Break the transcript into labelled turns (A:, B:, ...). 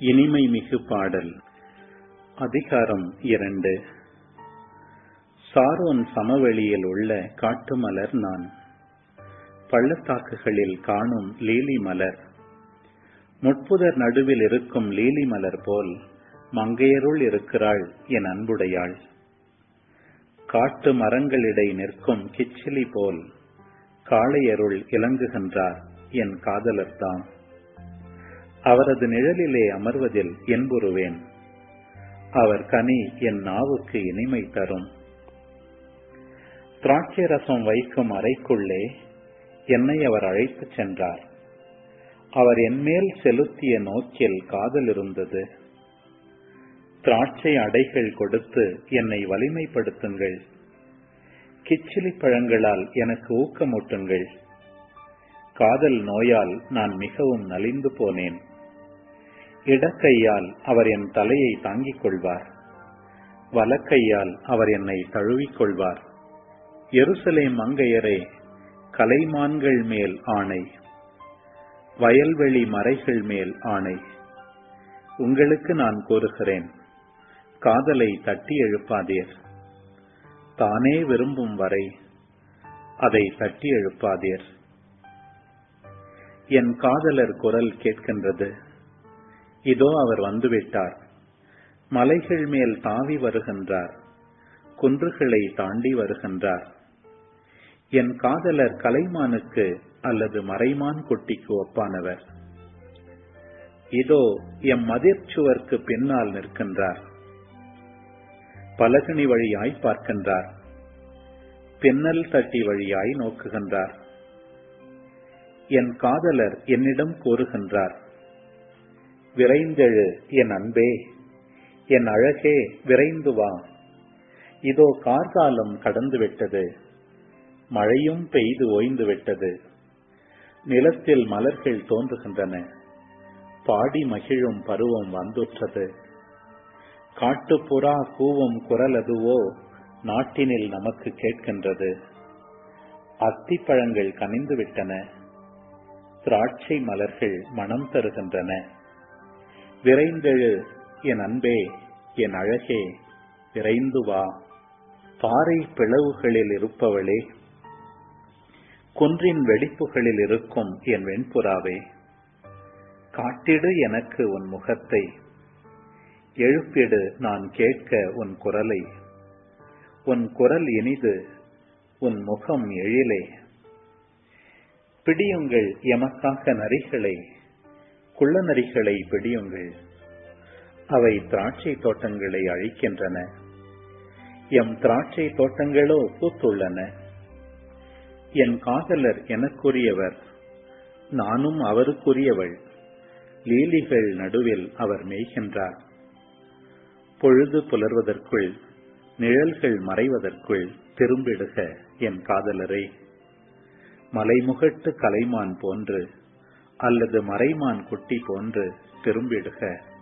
A: இனிமை மிகு பாடல் அதிகாரம் இரண்டு சாரோன் சமவெளியில் உள்ள காட்டுமலர் நான் பள்ளத்தாக்குகளில் காணும் லீலி மலர் முட்புதர் நடுவில் இருக்கும் லீலி மலர் போல் மங்கையருள் இருக்கிறாள் என் அன்புடையாள் காட்டு மரங்களிடை நிற்கும் கிச்சிலி போல் காளையருள் இலங்குகின்றார் என் காதலர்தாம் அவரது நிழலிலே அமர்வதில் என்புருவேன் அவர் கனி என் நாவுக்கு இனிமை தரும் திராட்சை ரசம் வைக்கும் அறைக்குள்ளே என்னை அவர் அழைத்துச் சென்றார் அவர் என்மேல் செலுத்திய நோக்கில் காதல் இருந்தது திராட்சை அடைகள் கொடுத்து என்னை வலிமைப்படுத்துங்கள் கிச்சிலி பழங்களால் எனக்கு ஊக்கமூட்டுங்கள் காதல் நோயால் நான் மிகவும் நலிந்து போனேன் இடக்கையால் அவர் என் தலையை தாங்கிக் கொள்வார் வலக்கையால் அவர் என்னை தழுவிக் கொள்வார் எருசலேம் மங்கையரே கலைமான்கள் மேல் ஆணை வயல்வெளி மறைகள் மேல் ஆணை உங்களுக்கு நான் கூறுகிறேன் காதலை தட்டி எழுப்பாதீர் தானே விரும்பும் வரை அதை தட்டி எழுப்பாதீர் என் காதலர் குரல் கேட்கின்றது இதோ அவர் வந்துவிட்டார் மலைகள் மேல் தாவி வருகின்றார் குன்றுகளை தாண்டி வருகின்றார் என் காதலர் கலைமானுக்கு அல்லது மறைமான் குட்டிக்கு ஒப்பானவர் இதோ எம் மதிர்ச்சுவர்க்கு பின்னால் நிற்கின்றார் பலகனி வழியாய் பார்க்கின்றார் பின்னல் தட்டி வழியாய் நோக்குகின்றார் என் காதலர் என்னிடம் கூறுகின்றார் விரைந்தெழு என் அன்பே என் அழகே விரைந்து வா இதோ கார்காலம் கடந்து விட்டது மழையும் பெய்து ஓய்ந்து விட்டது நிலத்தில் மலர்கள் தோன்றுகின்றன பாடி மகிழும் பருவம் வந்துற்றது காட்டுப்புறா கூவும் குரல் அதுவோ நாட்டினில் நமக்கு கேட்கின்றது அத்திப்பழங்கள் கனிந்து விட்டன திராட்சை மலர்கள் மனம் தருகின்றன விரைந்தெழு என் அன்பே என் அழகே விரைந்து வா பாறை பிளவுகளில் இருப்பவளே குன்றின் வெடிப்புகளில் இருக்கும் என் வெண்புறாவே காட்டிடு எனக்கு உன் முகத்தை எழுப்பிடு நான் கேட்க உன் குரலை உன் குரல் இனிது உன் முகம் எழிலே பிடியுங்கள் எமக்காக நரிகளை குள்ள நரிகளை பிடியுங்கள் அவை திராட்சை தோட்டங்களை அழிக்கின்றன எம் திராட்சை தோட்டங்களோ பூத்துள்ளன என் காதலர் எனக்குரியவர் நானும் அவருக்குரியவள் லீலிகள் நடுவில் அவர் மேய்கின்றார் பொழுது புலர்வதற்குள் நிழல்கள் மறைவதற்குள் திரும்பிடுக என் காதலரை மலைமுகட்டு கலைமான் போன்று அல்லது மறைமான் குட்டி போன்று திரும்பிடுக